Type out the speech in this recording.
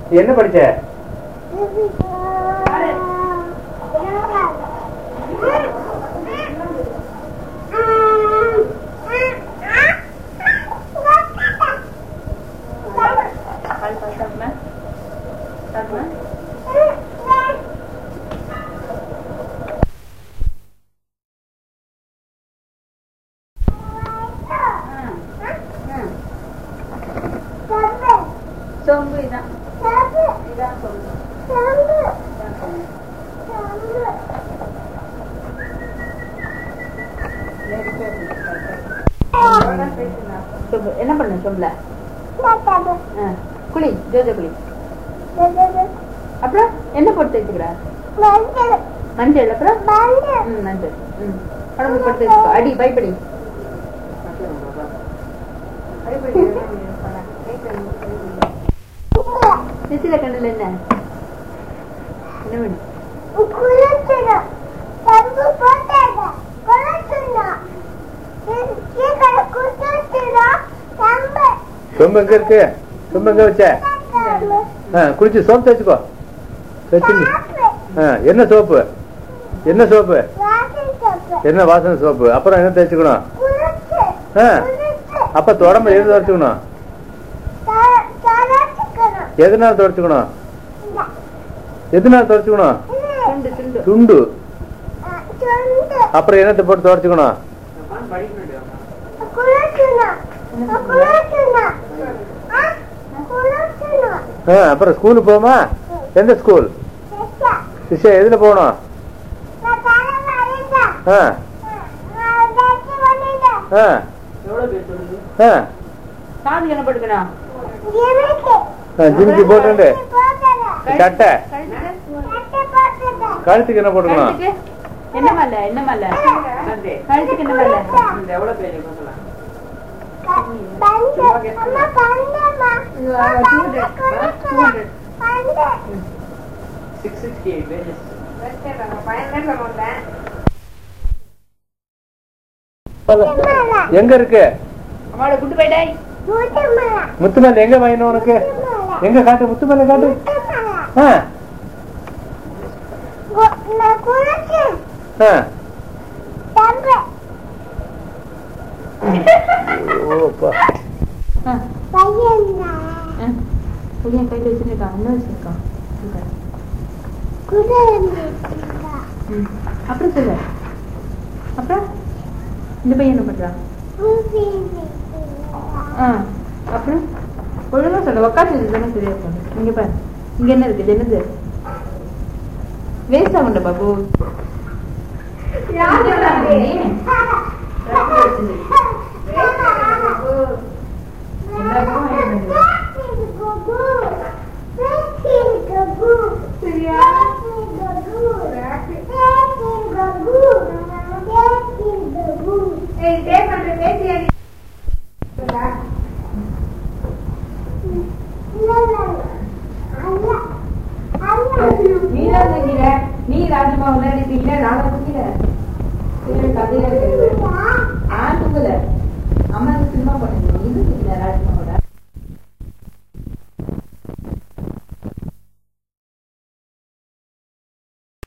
நீ என்ன படிச்ச பால் பால் சாப்பிடுமா சாப்பிடுமா சோம்பு இதான் இதான் சோம்பு இதான் சோம்பு சோம்பு என்ன பண்ண சோம்புல ஆ, குளி ஜோஜோ குளி அப்புறம் என்ன போட்டு வச்சுக்கிற மஞ்சள் அப்புறம் ம் மஞ்சள் ம் உடம்பு போட்டு வச்சுக்கோ அடி பயப்படி நிசில கண்ணுல என்ன என்ன வேணும் சொம்பு எங்க இருக்கு சொம்பு எங்க வச்ச ஆ, குளிச்சு சோப்பு தேய்ச்சுக்கோ தேய்ச்சு ஆ, என்ன சோப்பு என்ன சோப்பு என்ன வாசனை சோப்பு அப்புறம் என்ன தேய்ச்சுக்கணும் ஆ, அப்ப உடம்பு எது துடைச்சுக்கணும் எதனால துடைச்சுக்கணும் எதனால துடைச்சுக்கணும் துண்டு துண்டு துண்டு அப்புறம் என்னத்தை போட்டு துடைச்சுக்கணும் ஆ, அப்புறம் ஸ்கூலுக்கு போமா எந்த ஸ்கூல் சிஷ்யா எதுல போகணும் ஆ ஆ ஆ காதுக்கு என்ன போட்டுக்கணும் ஆ, ஜிமிக்கி போட்டுண்டு சட்டை கழுத்துக்கு கழுத்துக்கு என்ன போட்டுக்கணும் கழுத்துக்கு என்ன மல்ல என்ன மல்ல கழுத்துக்கு என்ன மல்ல எங்க இருக்கு அம்மாவோட குட்டு போயிட்டாய் முத்துமல்லி எங்க வாங்கினோம் உனக்கு எங்க காட்டு முத்துமல்லி காட்டு ஆ ஆ ஓப்பா ஆ ஆ. புளியன் கையில் வச்சுருக்கான் என்ன வச்சிருக்கான் ம். அப்புறம் சொல்லு அப்புறம் இந்த பையன் என்ன பண்றான் ஆ அப்புறம் ஒழுங்கா சொல்லு உக்காந்து தானே சரியா சொல்லு இங்க பாரு இங்க என்ன இருக்கு இது என்னது வேஸ்ட் ஆகுண்ட பாபு நீ தான் தூக்கிற நீ ராஜமா விளையாடிட்டீங்க நானும் தூக்கிற கதையா இருக்கு